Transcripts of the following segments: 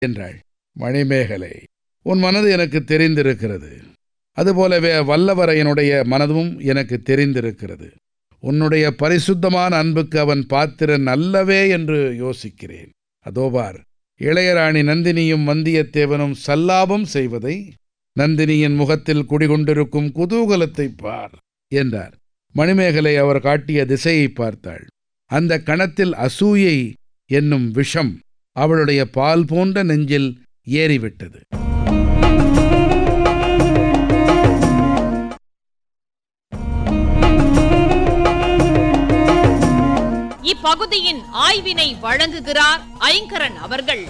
என்றாள் மணிமேகலை உன் மனது எனக்கு தெரிந்திருக்கிறது அதுபோலவே வல்லவரையனுடைய மனதும் எனக்கு தெரிந்திருக்கிறது உன்னுடைய பரிசுத்தமான அன்புக்கு அவன் பாத்திரன் அல்லவே என்று யோசிக்கிறேன் அதோபார் இளையராணி நந்தினியும் வந்தியத்தேவனும் சல்லாபம் செய்வதை நந்தினியின் முகத்தில் குடிகொண்டிருக்கும் குதூகலத்தை பார் என்றார் மணிமேகலை அவர் காட்டிய திசையை பார்த்தாள் அந்த கணத்தில் அசூயை என்னும் விஷம் அவளுடைய பால் போன்ற நெஞ்சில் ஏறிவிட்டது இப்பகுதியின் ஆய்வினை வழங்குகிறார் ஐங்கரன் அவர்கள்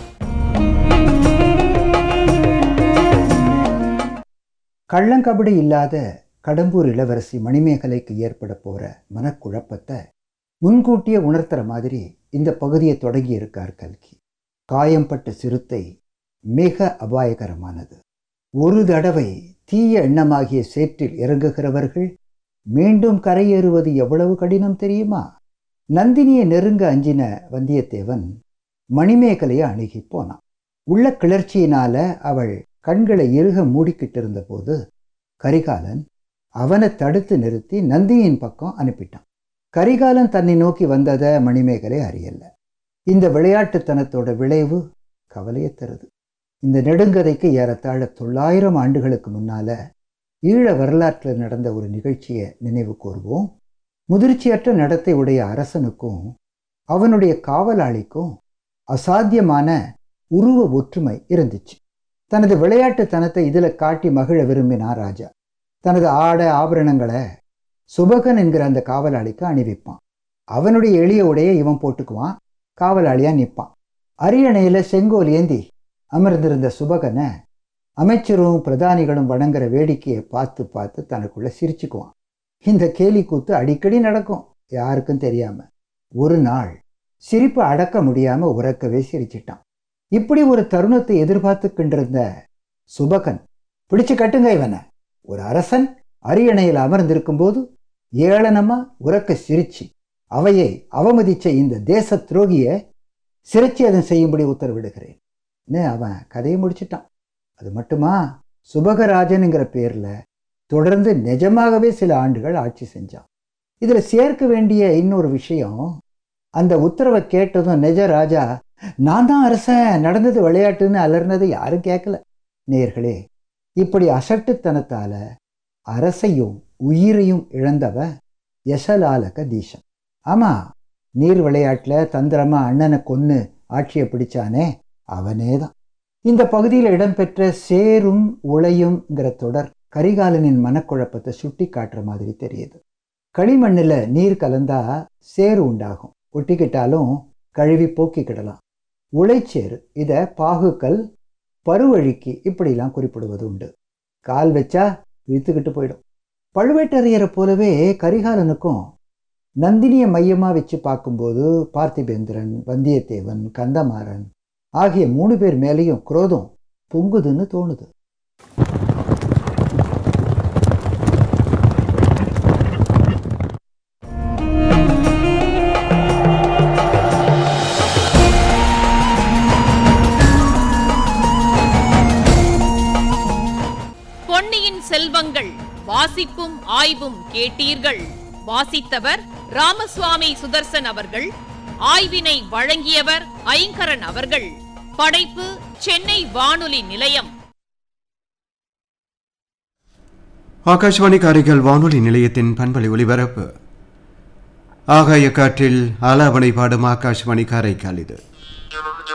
கள்ளங்கபடி இல்லாத கடம்பூர் இளவரசி மணிமேகலைக்கு ஏற்பட போற மனக்குழப்பத்தை முன்கூட்டியே உணர்த்துற மாதிரி இந்த பகுதியை தொடங்கி இருக்கார் கல்கி காயம்பட்ட சிறுத்தை மிக அபாயகரமானது ஒரு தடவை தீய எண்ணமாகிய சேற்றில் இறங்குகிறவர்கள் மீண்டும் கரையேறுவது எவ்வளவு கடினம் தெரியுமா நந்தினியை நெருங்க அஞ்சின வந்தியத்தேவன் மணிமேகலையை அணுகி போனான் உள்ள கிளர்ச்சியினால அவள் கண்களை இறுக மூடிக்கிட்டு இருந்தபோது கரிகாலன் அவனை தடுத்து நிறுத்தி நந்தினியின் பக்கம் அனுப்பிட்டான் கரிகாலன் தன்னை நோக்கி வந்ததை மணிமேகலை அறியல இந்த விளையாட்டுத்தனத்தோட விளைவு கவலையை தருது இந்த நெடுங்கதைக்கு ஏறத்தாழ தொள்ளாயிரம் ஆண்டுகளுக்கு முன்னால ஈழ வரலாற்றில் நடந்த ஒரு நிகழ்ச்சியை நினைவு கூர்வோம் முதிர்ச்சியற்ற நடத்தை உடைய அரசனுக்கும் அவனுடைய காவலாளிக்கும் அசாத்தியமான உருவ ஒற்றுமை இருந்துச்சு தனது விளையாட்டுத்தனத்தை இதில் காட்டி மகிழ விரும்பினார் ராஜா தனது ஆடை ஆபரணங்களை சுபகன் என்கிற அந்த காவலாளிக்கு அணிவிப்பான் அவனுடைய எளிய உடையை இவன் போட்டுக்குவான் காவலாளியாக நிற்பான் அரியணையில் செங்கோல் ஏந்தி அமர்ந்திருந்த சுபகனை அமைச்சரும் பிரதானிகளும் வணங்குற வேடிக்கையை பார்த்து பார்த்து தனக்குள்ள சிரிச்சுக்குவான் இந்த கேலி கூத்து அடிக்கடி நடக்கும் யாருக்கும் தெரியாம ஒரு நாள் சிரிப்பு அடக்க முடியாம உறக்கவே சிரிச்சிட்டான் இப்படி ஒரு தருணத்தை எதிர்பார்த்துக்கின்றிருந்த சுபகன் பிடிச்சு கட்டுங்க இவனை ஒரு அரசன் அரியணையில் அமர்ந்திருக்கும் போது ஏளனமா உறக்க சிரிச்சு அவையை அவமதிச்ச இந்த தேச துரோகிய சிரச்சேதம் செய்யும்படி உத்தரவிடுகிறேன் அவன் கதையை முடிச்சிட்டான் அது மட்டுமா சுபகராஜனுங்கிற பேர்ல தொடர்ந்து நிஜமாகவே சில ஆண்டுகள் ஆட்சி செஞ்சான் இதில் சேர்க்க வேண்டிய இன்னொரு விஷயம் அந்த உத்தரவை கேட்டதும் நிஜ ராஜா நான் தான் அரசன் நடந்தது விளையாட்டுன்னு அலர்னது யாரும் கேட்கல நேர்களே இப்படி அசட்டுத்தனத்தால அரசையும் உயிரையும் இழந்தவ யசலாலக தீசன் ஆமா நீர் விளையாட்டில் தந்திரமா அண்ணனை கொன்னு ஆட்சியை பிடிச்சானே அவனே தான் இந்த பகுதியில் இடம்பெற்ற சேரும் உளையும்ங்கிற தொடர் கரிகாலனின் மனக்குழப்பத்தை சுட்டி காட்டுற மாதிரி தெரியுது களிமண்ணில் நீர் கலந்தா சேறு உண்டாகும் ஒட்டிக்கிட்டாலும் கழுவி போக்கிக்கிடலாம் உளைச்சேறு இதை பாகுக்கல் பருவழிக்கு இப்படிலாம் குறிப்பிடுவது உண்டு கால் வச்சா இழுத்துக்கிட்டு போயிடும் பழுவேட்டரையரை போலவே கரிகாலனுக்கும் நந்தினியை மையமாக வச்சு பார்க்கும்போது பார்த்திபேந்திரன் வந்தியத்தேவன் கந்தமாறன் ஆகிய மூணு பேர் மேலேயும் குரோதம் பொங்குதுன்னு தோணுது பொன்னியின் செல்வங்கள் வாசிப்பும் ஆய்வும் கேட்டீர்கள் வாசித்தவர் ராமசுவாமி சுதர்சன் அவர்கள் ஆய்வினை வழங்கியவர் ஐங்கரன் அவர்கள் படைப்பு சென்னை வானொலி நிலையம் ஆகாஷ்வாணி காரைக்கால் வானொலி நிலையத்தின் பண்பலை ஒலிபரப்பு ஆகாய காற்றில் ஆலாவணை பாடும் ஆகாஷ்வாணி காரைக்கால் இது